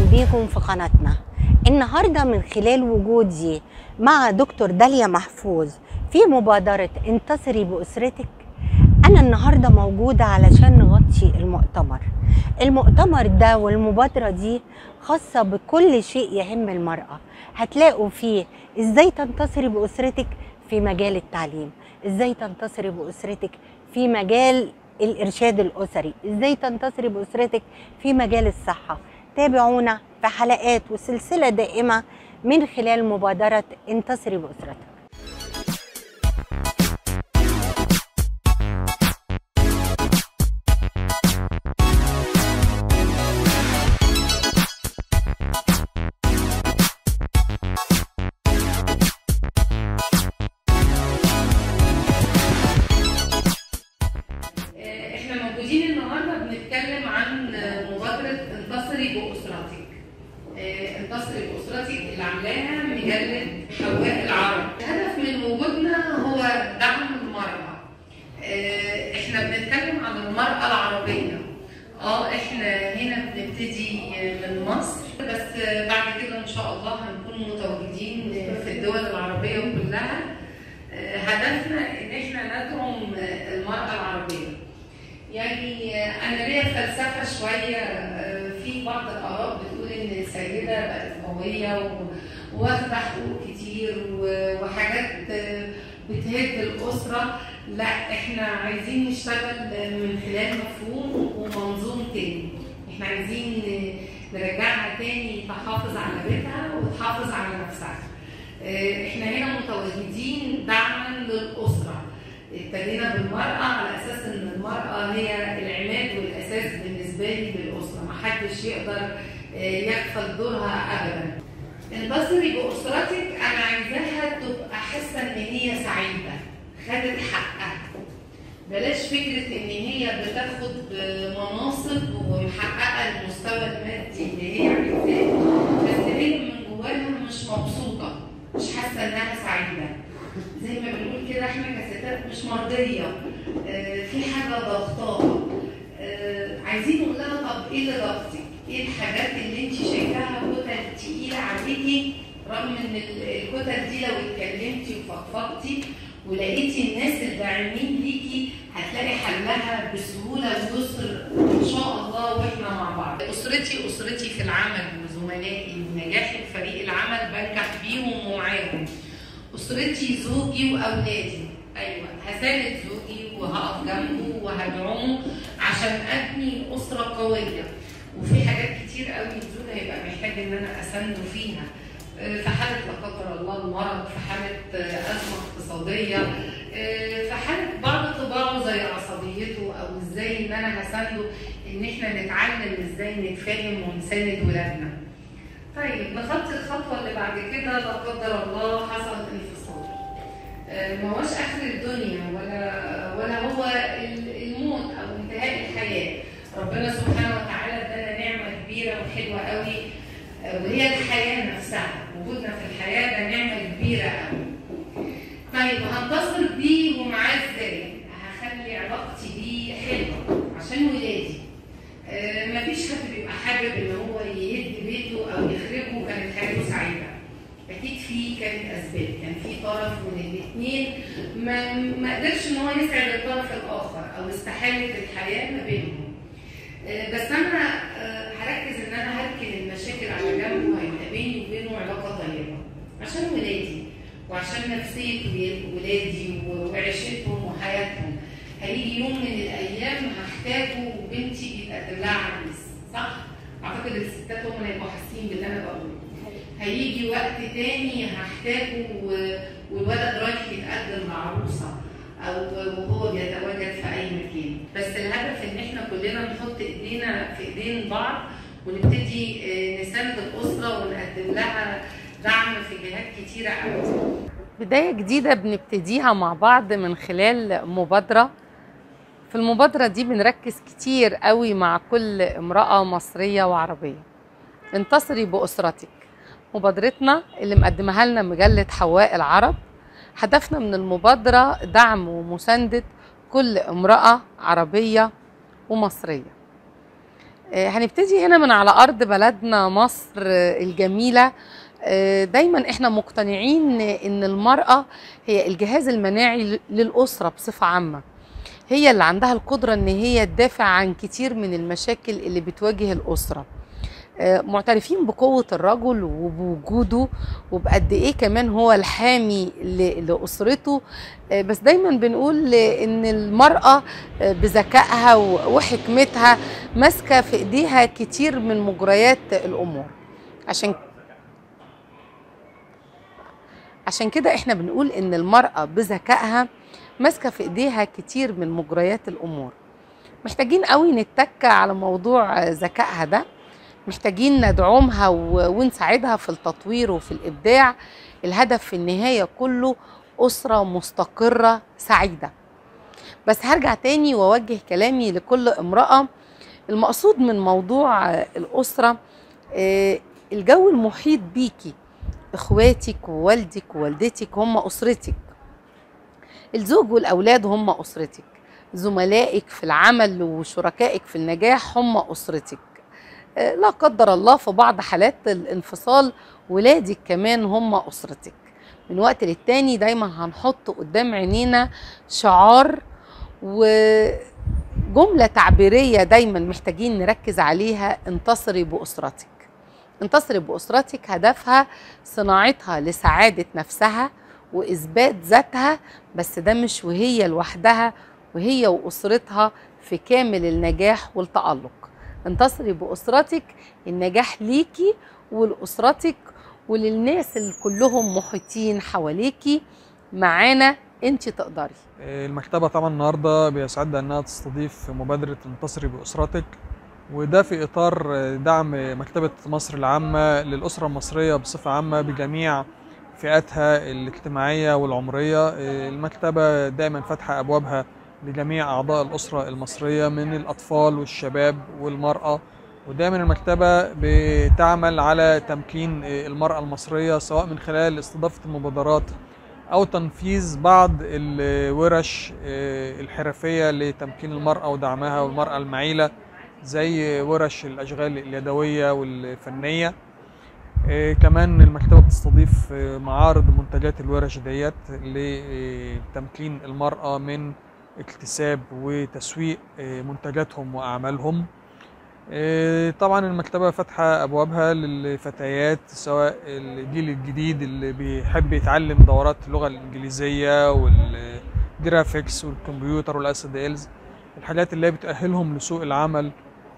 بيكم في قناتنا النهاردة من خلال وجودي مع دكتور داليا محفوظ في مبادرة انتصري بأسرتك أنا النهاردة موجودة علشان نغطي المؤتمر المؤتمر ده والمبادرة دي خاصة بكل شيء يهم المرأة هتلاقوا فيه ازاي تنتصري بأسرتك في مجال التعليم ازاي تنتصري بأسرتك في مجال الإرشاد الأسري ازاي تنتصري بأسرتك في مجال الصحة تابعونا في حلقات وسلسلة دائمة من خلال مبادرة انتصري بأسرتك احنا موجودين النهارده بنتكلم عن مبادره انتصري باسرتك. آه، انتصري باسرتك اللي عاملاها مجله حواء العرب. الهدف من وجودنا هو دعم المراه. آه، احنا بنتكلم عن المراه العربيه. اه احنا هنا بنبتدي من مصر بس بعد كده ان شاء الله هنكون متواجدين في الدول العربيه كلها. آه، هدفنا ان احنا ندعم المراه العربيه. يعني انا ليا فلسفه شويه في بعض الاراء بتقول ان السيده بقت قويه واخده حقوق كتير وحاجات بتهد الاسره لا احنا عايزين نشتغل من خلال مفهوم ومنظوم تاني احنا عايزين نرجعها تاني تحافظ على بيتها وتحافظ على نفسها احنا هنا متواجدين دعما للاسره ابتدينا بالمرأة على أساس إن المرأة هي العماد والأساس بالنسبة لي للأسرة، محدش يقدر يغفل دورها أبدا. انتصري بأسرتك أنا عايزاها تبقى حاسة إن هي سعيدة، خدت حقها. بلاش فكرة إن هي بتاخد مناصب ومحققة المستوى المادي اللي هي عايزاه، بس هي من جواها مش مبسوطة، مش حاسة إنها سعيدة. زي ما بنقول كده احنا كستات مش مرضيه اه في حاجه ضغطاها اه عايزين نقول لها طب ايه اللي ضغطك؟ ايه الحاجات اللي انت شايفاها كتل تقيله عليكي رغم ان الكتل دي لو اتكلمتي وفضفضتي ولقيتي الناس الداعمين ليكي هتلاقي حلها بسهوله ويسر ان شاء الله واحنا مع بعض. اسرتي اسرتي في العمل وزملائي ونجاح فريق العمل بنجح بيهم ومعاهم. اسرتي زوجي واولادي ايوه هساند زوجي وهقف جنبه وهدعمه عشان ابني اسره قويه وفي حاجات كتير قوي الزوج هيبقى محتاج ان انا اسنده فيها في حالة لا قدر الله المرض في حالة أزمة اقتصادية في حالة بعض طباعه زي عصبيته أو إزاي إن أنا هسنده إن إحنا نتعلم إزاي نتفاهم ونساند ولادنا. طيب نخطي الخطوه اللي بعد كده لا قدر الله حصل انفصال ما هوش اخر الدنيا ولا ولا هو الموت او انتهاء الحياه ربنا سبحانه وتعالى ادانا نعمه كبيره وحلوه قوي وهي الحياه نفسها وجودنا في الحياه ده نعمه كبيره قوي طيب هنتصل بيه ومعاه ازاي هخلي علاقتي بيه حلوه عشان ولادي آه مفيش حد بيبقى حابب ان هو يهد بيته او يخربه وكانت حياته سعيده. اكيد في كانت اسباب، كان في طرف من الاثنين ما ما قدرش ان هو يسعد الطرف الاخر او استحالت الحياه ما بينهم. آه بس انا آه هركز ان انا هركن المشاكل على جنب وهيبقى بيني وبينه علاقه طيبه عشان ولادي وعشان نفسيه ولادي وعيشتهم وحياتهم. هيجي يوم من الايام هحتاجه وبنتي بيتقدم لها عريس صح؟ اعتقد الستات هم اللي هيبقوا حاسين باللي انا بقوله. هيجي وقت تاني هحتاجه والولد رايح يتقدم لعروسه او وهو بيتواجد في اي مكان، بس الهدف ان احنا كلنا نحط ايدينا في ايدين بعض ونبتدي نساند الاسره ونقدم لها دعم في جهات كتيره قوي. بداية جديدة بنبتديها مع بعض من خلال مبادرة في المبادرة دي بنركز كتير قوي مع كل امرأة مصرية وعربية انتصري بأسرتك مبادرتنا اللي مقدمها لنا مجلة حواء العرب هدفنا من المبادرة دعم ومساندة كل امرأة عربية ومصرية آه، هنبتدي هنا من على أرض بلدنا مصر آه، الجميلة آه، دايما احنا مقتنعين ان المرأة هي الجهاز المناعي ل- للأسرة بصفة عامة هي اللي عندها القدرة ان هي تدافع عن كتير من المشاكل اللي بتواجه الأسرة آه، معترفين بقوة الرجل وبوجوده وبقد ايه كمان هو الحامي ل- لأسرته آه، بس دايما بنقول ان المرأة آه، بذكائها و- وحكمتها ماسكة في ايديها كتير من مجريات الأمور عشان عشان كده احنا بنقول ان المرأة بذكائها ماسكة في ايديها كتير من مجريات الامور محتاجين قوي نتك على موضوع ذكائها ده محتاجين ندعمها و- ونساعدها في التطوير وفي الابداع الهدف في النهاية كله أسرة مستقرة سعيدة بس هرجع تاني وأوجه كلامي لكل امرأة المقصود من موضوع الأسرة آه، الجو المحيط بيكي اخواتك ووالدك ووالدتك هم اسرتك الزوج والاولاد هم اسرتك زملائك في العمل وشركائك في النجاح هم اسرتك آه، لا قدر الله في بعض حالات الانفصال ولادك كمان هم اسرتك من وقت للتاني دايما هنحط قدام عينينا شعار وجملة تعبيرية دايما محتاجين نركز عليها انتصري بأسرتك انتصري بأسرتك هدفها صناعتها لسعادة نفسها وإثبات ذاتها بس ده مش وهي لوحدها وهي وأسرتها في كامل النجاح والتألق انتصري بأسرتك النجاح ليكي ولأسرتك وللناس اللي كلهم محيطين حواليكي معانا انت تقدري المكتبة طبعا النهاردة بيسعدها انها تستضيف مبادرة انتصري بأسرتك وده في اطار دعم مكتبة مصر العامة للأسرة المصرية بصفة عامة بجميع فئاتها الاجتماعية والعمرية المكتبة دائما فاتحة أبوابها لجميع أعضاء الأسرة المصرية من الأطفال والشباب والمرأة ودايما المكتبة بتعمل على تمكين المرأة المصرية سواء من خلال استضافة المبادرات أو تنفيذ بعض الورش الحرفية لتمكين المرأة ودعمها والمرأة المعيلة زي ورش الأشغال اليدوية والفنية إيه كمان المكتبة بتستضيف إيه معارض منتجات الورش ديت لتمكين المرأة من اكتساب وتسويق إيه منتجاتهم وأعمالهم طبعا المكتبة فاتحة أبوابها للفتيات سواء الجيل الجديد اللي بيحب يتعلم دورات اللغة الإنجليزية والجرافيكس والكمبيوتر والاس دي الز الحاجات اللي هي بتأهلهم لسوق العمل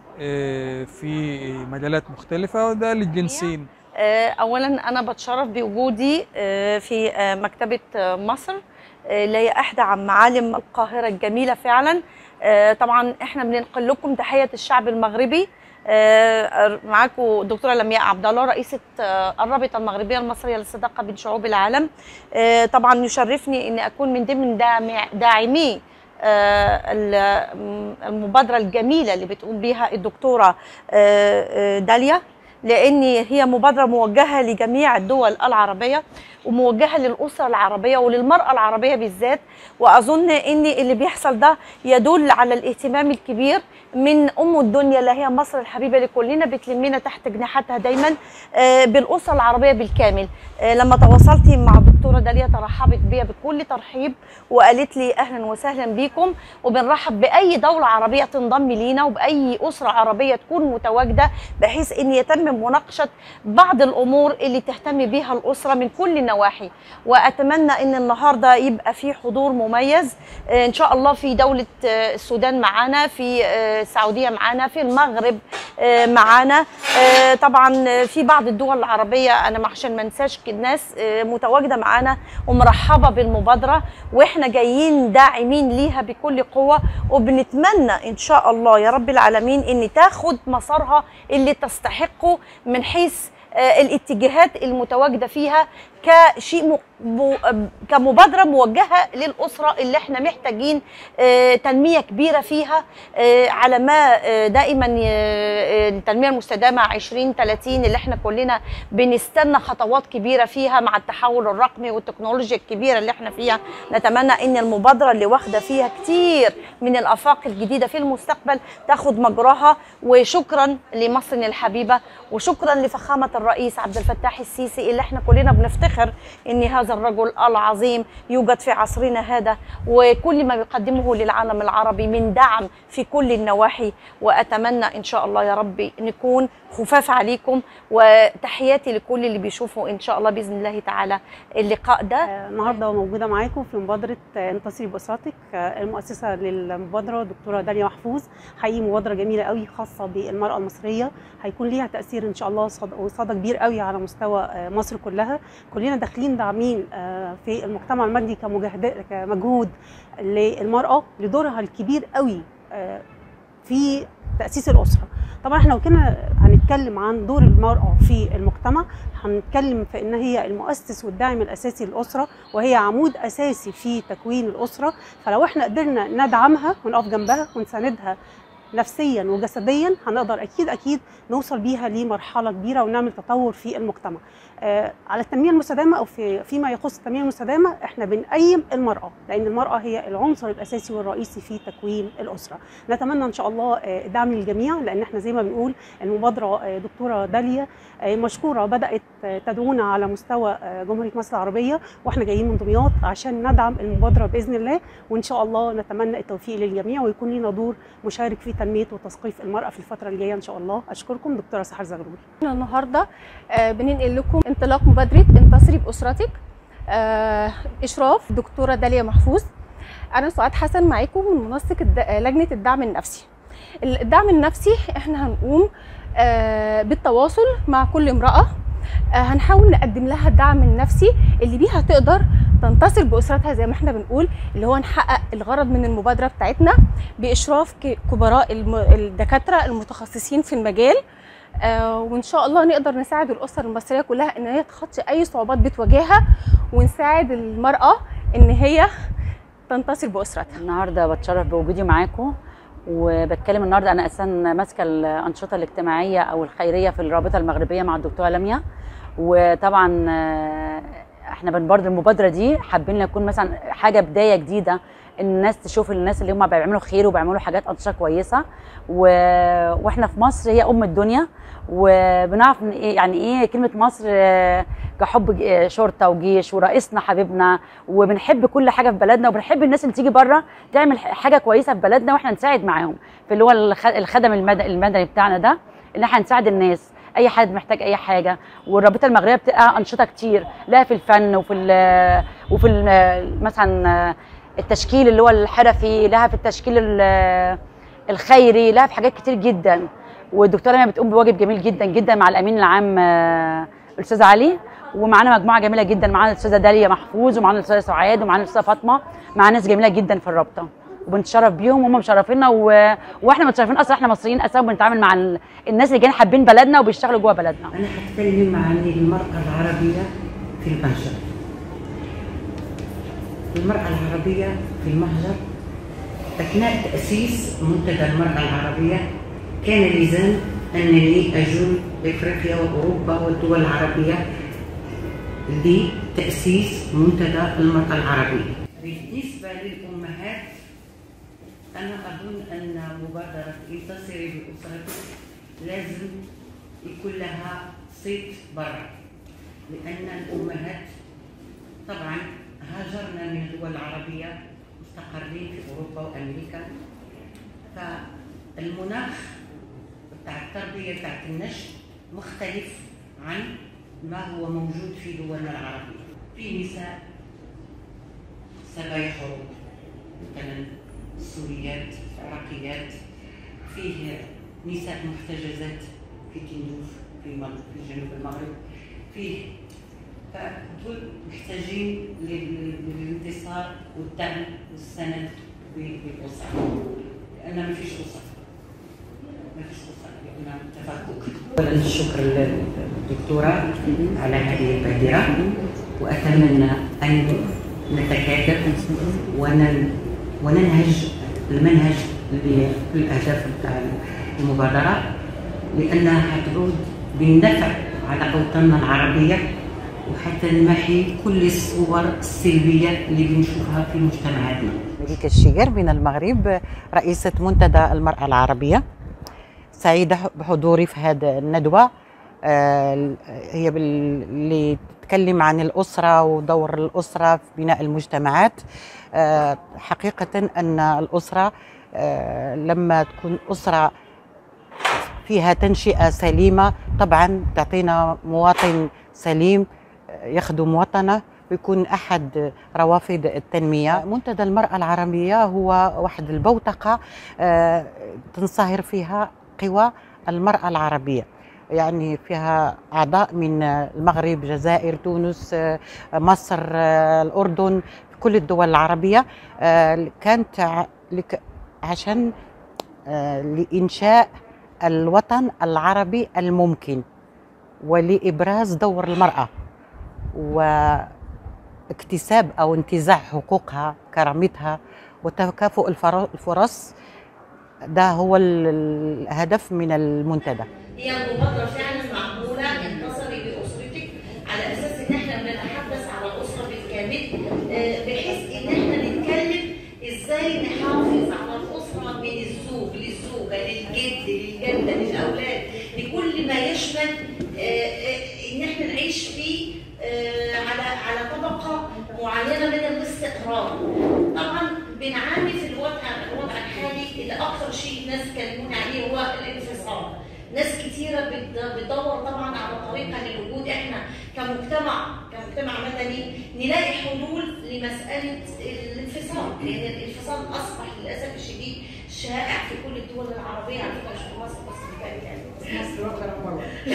في مجالات مختلفة وده للجنسين اولا انا بتشرف بوجودي في مكتبه مصر اللي هي احدى عن معالم القاهره الجميله فعلا طبعا احنا بننقل لكم تحيه الشعب المغربي معاكم دكتوره لمياء عبد الله رئيسه الرابطه المغربيه المصريه للصداقه بين شعوب العالم طبعا يشرفني اني اكون من ضمن داعمي المبادره الجميله اللي بتقوم بها الدكتوره داليا لان هي مبادره موجهه لجميع الدول العربيه وموجهه للاسره العربيه وللمراه العربيه بالذات واظن ان اللي بيحصل ده يدل على الاهتمام الكبير من ام الدنيا اللي هي مصر الحبيبه اللي كلنا بتلمنا تحت جناحاتها دايما بالاسره العربيه بالكامل لما تواصلت مع الدكتوره داليا ترحبت بيا بكل ترحيب وقالت لي اهلا وسهلا بيكم وبنرحب باي دوله عربيه تنضم لينا وباي اسره عربيه تكون متواجده بحيث ان يتم مناقشه بعض الامور اللي تهتم بها الاسره من كل النواحي واتمنى ان النهارده يبقى في حضور مميز ان شاء الله في دوله السودان معانا في السعوديه معانا في المغرب معانا طبعا في بعض الدول العربيه انا عشان ما انساش الناس متواجده معانا ومرحبه بالمبادره واحنا جايين داعمين ليها بكل قوه وبنتمنى ان شاء الله يا رب العالمين ان تاخد مسارها اللي تستحقه من حيث الاتجاهات المتواجده فيها كشيء ب- كمبادره موجهه للاسره اللي احنا محتاجين آه، تنميه كبيره فيها آه، على ما آه، دائما آه، التنميه المستدامه 2030 اللي احنا كلنا بنستنى خطوات كبيره فيها مع التحول الرقمي والتكنولوجيا الكبيره اللي احنا فيها نتمنى ان المبادره اللي واخده فيها كتير من الافاق الجديده في المستقبل تاخد مجراها وشكرا لمصر الحبيبه وشكرا لفخامه الرئيس عبد الفتاح السيسي اللي احنا كلنا بنفتخر ان هذا الرجل العظيم يوجد في عصرنا هذا وكل ما يقدمه للعالم العربي من دعم في كل النواحي واتمنى ان شاء الله يا ربي نكون خفاف عليكم وتحياتي لكل اللي بيشوفوا ان شاء الله باذن الله تعالى اللقاء ده آه، النهارده موجوده معاكم في مبادره آه، انتصري باسرتك آه، المؤسسه للمبادره دكتوره داليا محفوظ حقيقي مبادره جميله قوي خاصه بالمراه المصريه هيكون ليها تاثير ان شاء الله صد- وصدى كبير قوي على مستوى آه، مصر كلها كلنا داخلين داعمين آه، في المجتمع المادي كمجاهدات كمجهود للمراه لدورها الكبير قوي آه، في تاسيس الاسره طبعا احنا لو كنا هنتكلم عن دور المراه في المجتمع هنتكلم في ان هي المؤسس والداعم الاساسي للاسره وهي عمود اساسي في تكوين الاسره فلو احنا قدرنا ندعمها ونقف جنبها ونساندها نفسيا وجسديا هنقدر اكيد اكيد نوصل بيها لمرحله كبيره ونعمل تطور في المجتمع. آه على التنميه المستدامه او في فيما يخص التنميه المستدامه احنا بنقيم المراه لان المراه هي العنصر الاساسي والرئيسي في تكوين الاسره. نتمنى ان شاء الله آه، دعم للجميع لان احنا زي ما بنقول المبادره آه، دكتوره داليا آه، مشكوره بدات آه، تدعونا على مستوى آه، جمهوريه مصر العربيه واحنا جايين من دمياط عشان ندعم المبادره باذن الله وان شاء الله نتمنى التوفيق للجميع ويكون لنا دور مشارك في تنميه وتثقيف المراه في الفتره الجايه ان شاء الله اشكركم دكتوره سحر زغلول احنا النهارده آه، بننقل لكم انطلاق مبادره انتصري باسرتك آه، اشراف دكتوره داليا محفوظ انا سعاد حسن معاكم من منسق الد- آه، لجنه الدعم النفسي الدعم النفسي احنا هنقوم آه، بالتواصل مع كل امراه آه، هنحاول نقدم لها الدعم النفسي اللي بيها تقدر تنتصر باسرتها زي ما احنا بنقول اللي هو نحقق الغرض من المبادره بتاعتنا باشراف ك- كبراء الم- الدكاتره المتخصصين في المجال آه، وان شاء الله نقدر نساعد الاسر المصريه كلها ان هي تخطي اي صعوبات بتواجهها ونساعد المراه ان هي تنتصر باسرتها النهارده بتشرف بوجودي معاكم وبتكلم النهارده انا اساسا ماسكه الانشطه الاجتماعيه او الخيريه في الرابطه المغربيه مع الدكتوره لميا وطبعا آه، احنا بن- برضه المبادره دي حابين يكون مثلا حاجه بدايه جديده ان الناس تشوف الناس اللي هم بيعملوا خير وبيعملوا حاجات انشطه كويسه و... واحنا في مصر هي ام الدنيا وبنعرف إن إيه- يعني ايه كلمه مصر آه، كحب ج- آه، شرطه وجيش ورئيسنا حبيبنا وبنحب كل حاجه في بلدنا وبنحب الناس اللي تيجي بره تعمل ح- حاجه كويسه في بلدنا واحنا نساعد معاهم في اللي هو الخ- الخدم المد- المدني بتاعنا ده ان احنا نساعد الناس اي حد محتاج اي حاجه والرابطه المغربيه بتبقى انشطه كتير لا في الفن وفي ال وفي ال مثلا التشكيل اللي هو الحرفي لها في التشكيل ال- الخيري لها في حاجات كتير جدا والدكتوره لميا بتقوم بواجب جميل جدا جدا مع الامين العام آه، الاستاذ علي ومعانا مجموعه جميله جدا معانا الاستاذه داليا محفوظ ومعانا الاستاذه سعاد ومعانا الاستاذه فاطمه مع ناس جميله جدا في الرابطه وبنتشرف بيهم وهم مشرفينا و... واحنا متشرفين اصلا احنا مصريين اساسا بنتعامل مع ال... الناس اللي جايين حابين بلدنا وبيشتغلوا جوه بلدنا أنا هتكلم عن المرأة العربية في المهجر المرأة العربية في المهجر أثناء تأسيس منتدى المرأة العربية كان لزام أنني أجول إفريقيا وأوروبا والدول العربية لتأسيس منتدى المرأة العربية بالنسبة للأمهات أنا أظن أن مبادرة انتصري بأسرتك لازم يكون لها صيت برا لأن الأمهات طبعا هاجرنا من الدول العربية مستقرين في أوروبا وأمريكا فالمناخ بتاع التربية بتاعت النشء مختلف عن ما هو موجود في دولنا العربية في نساء سبايا حروب مثلا السوريات العراقيات فيه نساء محتجزات في تندوف في مغ- في جنوب المغرب فيه فدول محتاجين لل- للانتصار والدعم والسند ب- بالاسره لان ما فيش اسر ما فيش اسر لان تفكك اولا الشكر للدكتوره على هذه البادره وأتمنى أن نتكاتف ون- وننهج المنهج للأهداف بتاع المبادرة لأنها حتعود بالنفع على أوطاننا العربية وحتى نمحي كل الصور السلبية اللي بنشوفها في مجتمعاتنا مليكة الشجر من المغرب رئيسة منتدى المرأة العربية سعيدة بحضوري في هذه الندوة آه، هي بال- اللي تتكلم عن الأسرة ودور الأسرة في بناء المجتمعات آه، حقيقة أن الأسرة آه، لما تكون أسرة فيها تنشئة سليمة طبعا تعطينا مواطن سليم آه، يخدم وطنه ويكون أحد روافد التنمية منتدى المرأة العربية هو واحد البوتقة آه، تنصهر فيها قوى المرأة العربية يعني فيها أعضاء من المغرب جزائر تونس آه، مصر آه، الأردن كل الدول العربية آه، كانت ع- لك- عشان آه، لإنشاء الوطن العربي الممكن ولإبراز دور المرأة واكتساب أو انتزاع حقوقها كرامتها وتكافؤ الفر- الفرص ده هو ال- الهدف من المنتدى هي مبادرة فعلا معمولة انتصري بأسرتك على أساس إن إحنا بنتحدث على الأسرة بالكامل آه، بحيث إن إحنا نتكلم إزاي نحافظ على الأسرة من الزوج للزوجة للجد للجدة للأولاد لكل ما يشمل آه، آه، إن إحنا نعيش في آه، على على طبقة معينة من الاستقرار. طبعا بنعاني في الوضع الوضع الحالي اللي أكثر شيء الناس كلموني عليه هو الانفصال. ناس كتيرة بت- بتدور طبعا على طريقة للوجود احنا كمجتمع كمجتمع مدني نلاقي حلول لمسألة الانفصال لأن الانفصال أصبح للأسف الشديد شائع في كل الدول العربية على فكرة مش في مصر بس بالتالي يعني مصر واخدة رقم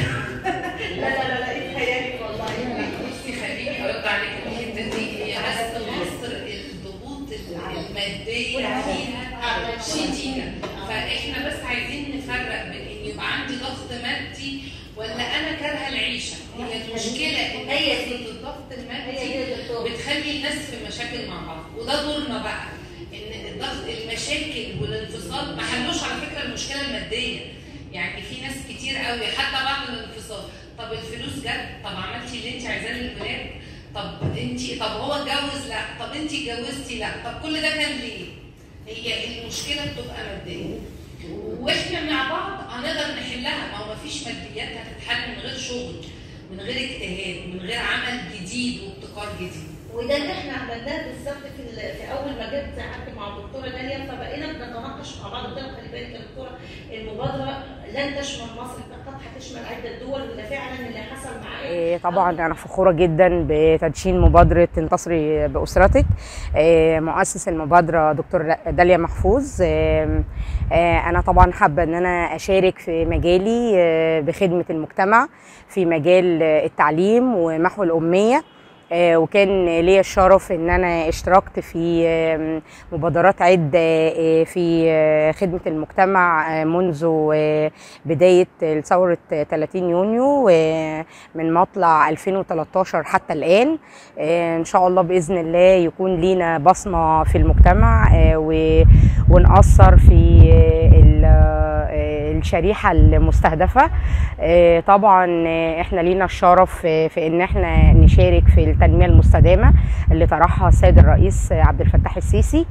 لا لا لا لا اتخيلي والله بصي خليني ارد عليك الحته دي هي بس مصر الضغوط الماديه فيها شديده فاحنا بس عايزين نفرق بين ان يبقى عندي ضغط مادي ولا انا كارهه العيشه هي المشكله ان هي دي. قصة الضغط هي المادي دي يا دكتور. بتخلي الناس في مشاكل مع بعض وده دورنا بقى ان الضغط المشاكل والانفصال ما حلوش على فكره المشكله الماديه يعني في ناس كتير قوي حتى بعد الانفصال طب الفلوس جت طب عملتي اللي انت عايزاه للولاد طب انت طب هو اتجوز لا طب انت اتجوزتي لا طب كل ده كان ليه هي المشكله بتبقى ماديه واحنا مع بعض هنقدر نحلها ما هو مفيش ماديات هتتحل من غير شغل من غير اجتهاد من غير عمل جديد وابتكار جديد وده اللي احنا عملناه بالظبط في ال- في اول ما جيت قعدت مع الدكتوره داليا فبقينا بنتناقش مع بعض قلت لها خلي بالك يا دكتوره المبادره لن تشمل مصر فقط هتشمل عده دول وده فعلا اللي حصل معايا إيه، طبعا انا فخوره جدا بتدشين مبادره انتصري باسرتك إيه، مؤسس المبادره دكتور داليا محفوظ إيه، إيه، انا طبعا حابه ان انا اشارك في مجالي إيه، بخدمه المجتمع في مجال التعليم ومحو الاميه آه، وكان ليا الشرف ان انا اشتركت في آه، مبادرات عده آه، في آه، خدمه المجتمع آه، منذ آه، بدايه ثوره 30 يونيو آه، من مطلع 2013 حتى الان آه، ان شاء الله باذن الله يكون لينا بصمه في المجتمع آه، و- ونأثر في آه، ال- آه، الشريحه المستهدفه آه، طبعا آه، احنا لينا الشرف آه، في ان احنا نشارك في التنميه المستدامه اللي طرحها السيد الرئيس آه، عبد الفتاح السيسي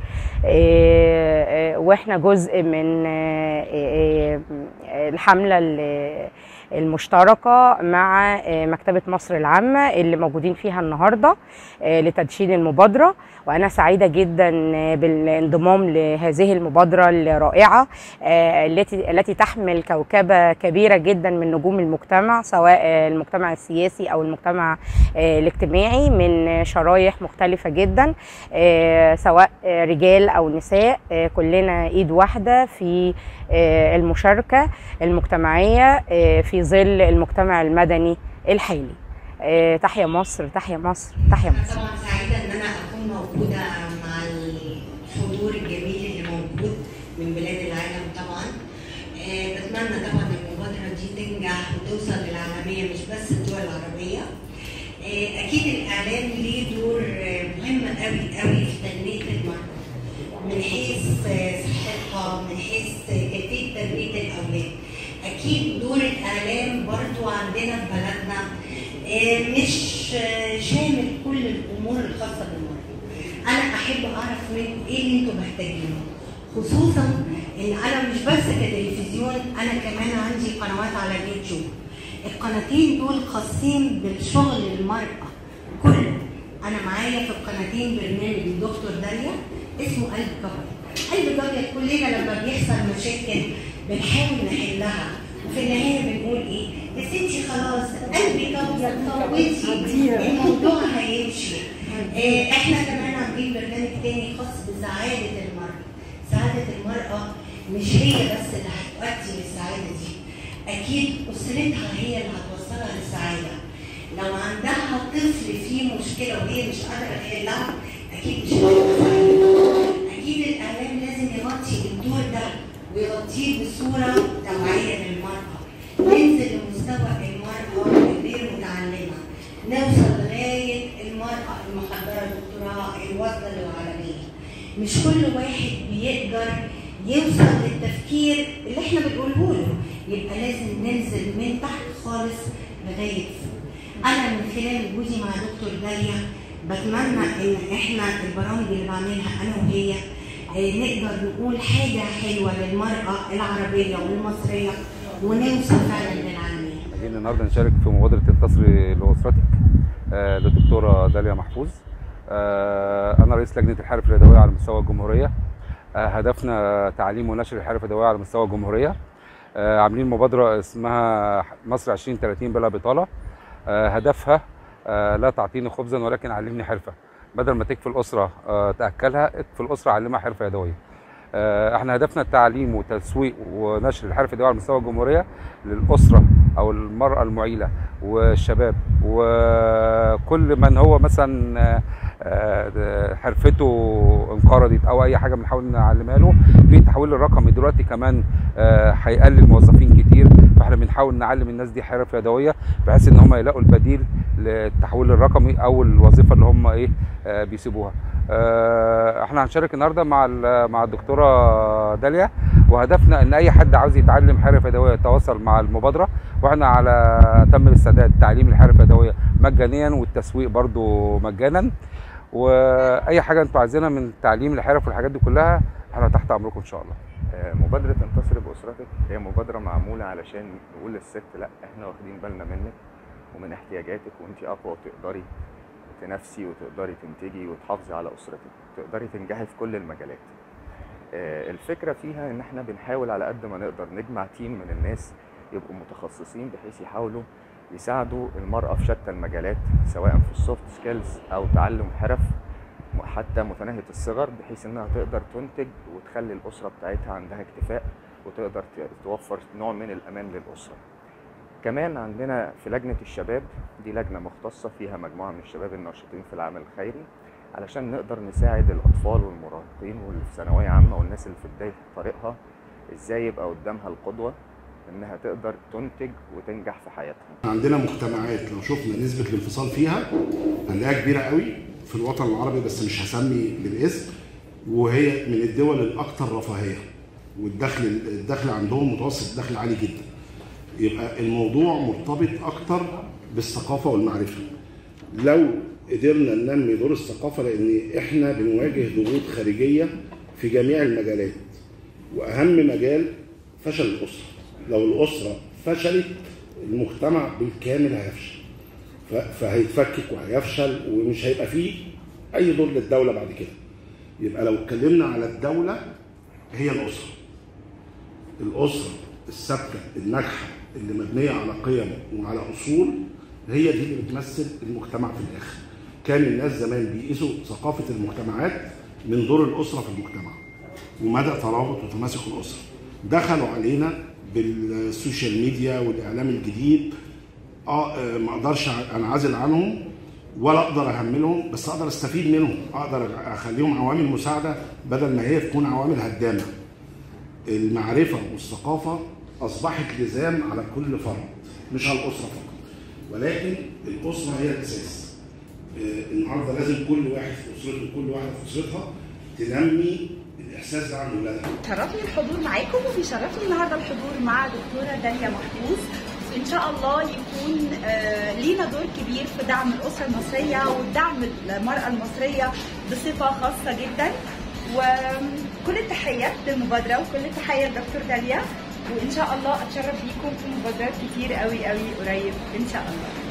آه، آه، واحنا جزء من آه، آه، آه، الحمله ال- المشتركه مع آه، مكتبه مصر العامه اللي موجودين فيها النهارده آه، لتدشين المبادره وانا سعيده جدا آه، بالانضمام لهذه المبادره الرائعه آه، التي التي تحمل كوكبه كبيره جدا من نجوم المجتمع سواء آه، المجتمع السياسي او المجتمع آه، الاجتماعي من شرايح مختلفه جدا آه، سواء آه، رجال او نساء آه، كلنا ايد واحده في آه، المشاركه المجتمعيه آه، في ظل المجتمع المدني الحالي آه، تحيا مصر تحيا مصر تحيا مصر طبعا سعيده ان انا اكون موجوده مع الحضور الجميل اللي موجود من بلاد العالم طبعا آه، بتمنى طبعا المبادره دي تنجح وتوصل للعالميه مش بس الدول العربيه آه، اكيد الاعلام ليه دور آه، مهم قوي قوي في تنميه المراه من حيث آه، صحتها من حيث آه، كيفيه تربيه الاولاد اكيد دور الاعلام برضو عندنا في بلدنا آه، مش آه، شامل كل الامور الخاصه بالمراه انا احب اعرف منكم ايه اللي انتم محتاجينه خصوصا ان انا مش بس كتلفزيون انا كمان عندي قنوات على اليوتيوب القناتين دول خاصين بالشغل المرأة كله أنا معايا في القناتين برنامج دكتور داليا اسمه قلب كبر قلب كبر كلنا لما بيحصل مشاكل بنحاول نحلها وفي النهاية بنقول إيه؟ يا ستي خلاص قلبي أبيض فوتي الموضوع هيمشي آه، احنا كمان عاملين برنامج تاني خاص بسعادة المرأة سعادة المرأة مش هي بس اللي هتؤدي للسعادة دي أكيد أسرتها هي اللي هتوصلها للسعادة لو عندها طفل فيه مشكلة وهي مش قادرة تحلها أكيد مش هتبقى سعيدة أكيد الإعلام لازم يغطي الدور ده ويغطيه بصورة توعية للمرأة ننزل لمستوى المرأة الغير متعلمة نوصل لغاية المرأة المحضرة دكتوراه الواصلة للعالمية مش كل واحد بيقدر يوصل للتفكير اللي احنا بنقوله له يبقى لازم ننزل من تحت خالص لغايه فوق. انا من خلال وجودي مع دكتور داليا بتمنى ان احنا البرامج اللي بعملها انا وهي آه، نقدر نقول حاجه حلوه للمراه العربيه والمصريه ونوصل فعلا للعالميه. جايين النهارده نشارك في مبادره انتصري لاسرتك آه، للدكتوره داليا محفوظ آه، انا رئيس لجنه الحرف اليدويه على مستوى الجمهوريه آه، هدفنا تعليم ونشر الحرف اليدويه على مستوى الجمهوريه آه، عاملين مبادره اسمها مصر 2030 بلا بطاله آه، هدفها آه، لا تعطيني خبزا ولكن علمني حرفه بدل ما تكفي الاسره آه، تاكلها اكفي الاسره علمها حرفه يدويه آه، احنا هدفنا التعليم وتسويق ونشر الحرف اليدويه على مستوى الجمهوريه للاسره او المراه المعيله والشباب وكل من هو مثلا آه، آه، حرفته انقرضت او اي حاجه بنحاول نعلمها له في التحويل الرقمي دلوقتي كمان آه، هيقلل موظفين كتير فاحنا بنحاول نعلم الناس دي حرف يدويه بحيث ان هم يلاقوا البديل للتحويل الرقمي او الوظيفه اللي هم ايه آه، بيسيبوها آه، احنا هنشارك النهارده مع ال- مع الدكتوره داليا وهدفنا ان اي حد عاوز يتعلم حرف يدويه يتواصل مع المبادره واحنا على تم الاستعداد تعليم الحرف اليدويه مجانيا والتسويق برضو مجانا واي حاجه انتوا عايزينها من تعليم الحرف والحاجات دي كلها احنا تحت امركم ان شاء الله آه، مبادرة انتصري بأسرتك هي مبادرة معمولة علشان نقول للست لا احنا واخدين بالنا منك ومن احتياجاتك وانت اقوى وتقدري تنافسي وتقدري تنتجي وتحافظي على أسرتك تقدري تنجحي في كل المجالات آه، الفكرة فيها ان احنا بنحاول على قد ما نقدر نجمع تيم من الناس يبقوا متخصصين بحيث يحاولوا يساعدوا المرأة في شتى المجالات سواء في السوفت سكيلز أو تعلم حرف حتى متناهية الصغر بحيث إنها تقدر تنتج وتخلي الأسرة بتاعتها عندها اكتفاء وتقدر ت- توفر نوع من الأمان للأسرة. كمان عندنا في لجنة الشباب دي لجنة مختصة فيها مجموعة من الشباب الناشطين في العمل الخيري علشان نقدر نساعد الأطفال والمراهقين واللي في ثانوية عامة والناس اللي في بداية طريقها إزاي يبقى قدامها القدوة إنها تقدر تنتج وتنجح في حياتها. عندنا مجتمعات لو شفنا نسبة الانفصال فيها هنلاقيها كبيرة قوي في الوطن العربي بس مش هسمي بالاسم وهي من الدول الأكثر رفاهية والدخل الدخل عندهم متوسط الدخل عالي جدا يبقى الموضوع مرتبط أكتر بالثقافة والمعرفة لو قدرنا ننمي دور الثقافة لأن إحنا بنواجه ضغوط خارجية في جميع المجالات وأهم مجال فشل الأسرة لو الأسرة فشلت المجتمع بالكامل هيفشل ف- فهيتفكك وهيفشل ومش هيبقى فيه اي دور للدوله بعد كده يبقى لو اتكلمنا على الدوله هي الاسره الاسره الثابته الناجحه اللي مبنيه على قيم وعلى اصول هي دي اللي بتمثل المجتمع في الاخر كان الناس زمان بيقيسوا ثقافه المجتمعات من دور الاسره في المجتمع ومدى ترابط وتماسك الاسره دخلوا علينا بالسوشيال ميديا والاعلام الجديد اه آه، ما اقدرش انعزل عنهم ولا اقدر اهملهم بس اقدر استفيد منهم اقدر اخليهم عوامل مساعده بدل ما هي تكون عوامل هدامه المعرفه والثقافه اصبحت لزام على كل فرد مش على الاسره فقط ولكن الاسره هي الاساس آه، النهارده لازم كل واحد في اسرته كل واحده في اسرتها تنمي الاحساس ده عند اولادها شرفني الحضور معاكم وبيشرفني النهارده الحضور مع دكتوره داليا محفوظ ان شاء الله يكون آه، لينا دور كبير في دعم الاسره المصريه ودعم المراه المصريه بصفه خاصه جدا وكل التحيه للمبادره وكل التحيه لدكتور داليا وان شاء الله اتشرف بيكم في مبادرات كتير قوي قوي قريب ان شاء الله